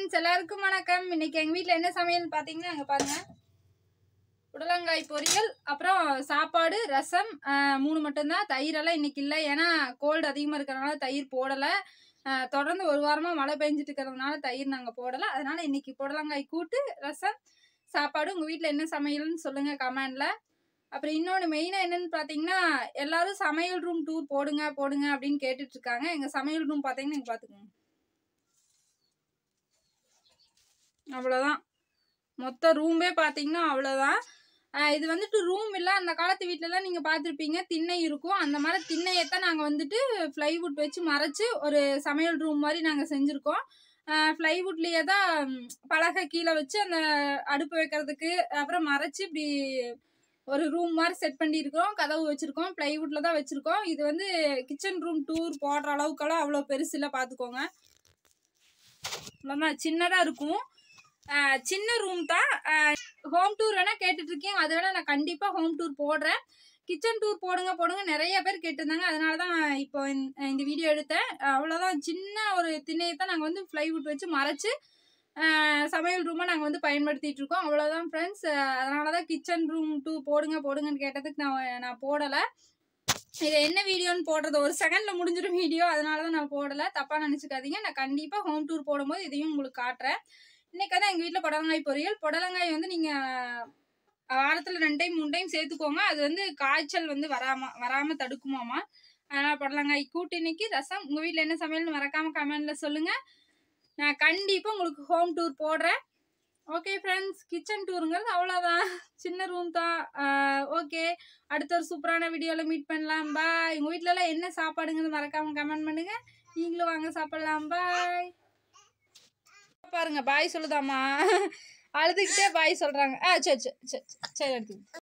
friends எல்லாருக்கும் வணக்கம் இன்னைக்கு எங்கள் வீட்டில் என்ன சமையல் பார்த்தீங்கன்னா அங்கே பாருங்க புடலங்காய் பொரியல் அப்புறம் சாப்பாடு ரசம் ஆஹ், மூணு மட்டும்தான் தயிரெல்லாம் இன்னைக்கு இல்லை ஏன்னா கோல்டு அதிகமாக இருக்கிறதுனால தயிர் போடலை ஆஹ், தொடர்ந்து ஒரு வாரமாக மழை பெஞ்சிட்டு இருக்கிறதுனால தயிர் நாங்கள் போடலை அதனால இன்னைக்கு புடலங்காய் கூட்டு ரசம் சாப்பாடு உங்கள் வீட்டில் என்ன சமையல்னு சொல்லுங்கள் கமெண்டில் அப்புறம் இன்னொன்று மெயினாக என்னன்னு பார்த்தீங்கன்னா எல்லாரும் சமையல் ரூம் டூர் போடுங்க போடுங்க அப்படின்னு கேட்டுட்டு இருக்காங்க எங்கள் சமையல் ரூம் பார்த்தீங்கன்னா நீங்கள் பார்த்துக்கோங்க அவ்வளோதான் மொத்த ரூமே பார்த்தீங்கன்னா அவ்வளோதான் ஆஹ் இது வந்துட்டு ரூம் இல்லை அந்த காலத்து வீட்டிலலாம் நீங்கள் பார்த்துருப்பீங்க திண்ணை இருக்கும் அந்த மாதிரி திண்ணையை தான் நாங்கள் வந்துட்டு ஃப்ளைவுட் வச்சு மறைச்சு ஒரு சமையல் ரூம் மாதிரி நாங்கள் செஞ்சுருக்கோம் ஃப்ளைவுட்லேயே தான் ம், பலகை கீழே வச்சு அந்த அடுப்பு வைக்கிறதுக்கு அப்புறம் மறைச்சு இப்படி ஒரு ரூம் மாதிரி செட் பண்ணியிருக்கோம் கதவு வச்சுருக்கோம் ப்ளைவுட்டில் தான் வச்சுருக்கோம் இது வந்து கிச்சன் ரூம் டூர் போடுற அளவுக்கெல்லாம் அவ்வளோ பெருசு இல்லை பார்த்துக்கோங்க அவ்வளோதான் சின்னதாக இருக்கும் ஆஹ் சின்ன ரூம் தான் ஹோம் டூர் வேணால் கேட்டுட்ருக்கேன் அது வேணால் நான் கண்டிப்பாக ஹோம் டூர் போடுறேன் கிச்சன் டூர் போடுங்க போடுங்க நிறைய பேர் கேட்டிருந்தாங்க அதனால தான் இப்போ இந்த- இந்த வீடியோ எடுத்தேன் அவ்வளோதான் சின்ன ஒரு திண்ணையை தான் நாங்கள் வந்து ஃப்ளைவுட் வச்சு மறைச்சு ஆஹ் சமையல் ரூமை நாங்கள் வந்து பயன்படுத்திட்டு இருக்கோம் அவ்வளோதான் ஃப்ரெண்ட்ஸ் அதனால தான் கிச்சன் ரூம் டூ போடுங்க போடுங்கன்னு கேட்டதுக்கு நான் நான் போடலை இது என்ன வீடியோன்னு போடுறது ஒரு செகண்டில் முடிஞ்சிடும் வீடியோ அதனால தான் நான் போடலை தப்பாக நினச்சிக்காதீங்க நான் கண்டிப்பாக ஹோம் டூர் போடும்போது இதையும் உங்களுக்கு காட்டுறேன் இன்னைக்கு தான் எங்கள் வீட்டில் புடலங்காய் பொரியல் புடலங்காய் வந்து நீங்கள் வாரத்தில் ரெண்டு டைம் மூணு டைம் சேர்த்துக்கோங்க அது வந்து காய்ச்சல் வந்து வராம வராமல் தடுக்குமாமா அதனால் புடலங்காய் கூட்டு இன்னைக்கு ரசம் உங்கள் வீட்டில் என்ன சமையல்னு மறக்காமல் கமெண்டில் சொல்லுங்கள் நான் கண்டிப்பாக உங்களுக்கு ஹோம் டூர் போடுறேன் ஓகே ஃப்ரெண்ட்ஸ் கிச்சன் டூருங்கிறது அவ்வளோதான் சின்ன ரூம் தான் ஓகே அடுத்த ஒரு சூப்பரான வீடியோவில் மீட் பண்ணலாம் பாய் உங்கள் வீட்டிலலாம் என்ன சாப்பாடுங்கிறது மறக்காமல் கமெண்ட் பண்ணுங்கள் நீங்களும் வாங்க சாப்பிட்லாம் பாய் பாருங்க பாய் சொல்லுதாம்மா அழுதுகிட்டே பாய் சொல்கிறாங்க ஆ சரி சரி சரி சரி எடுத்துக்கோ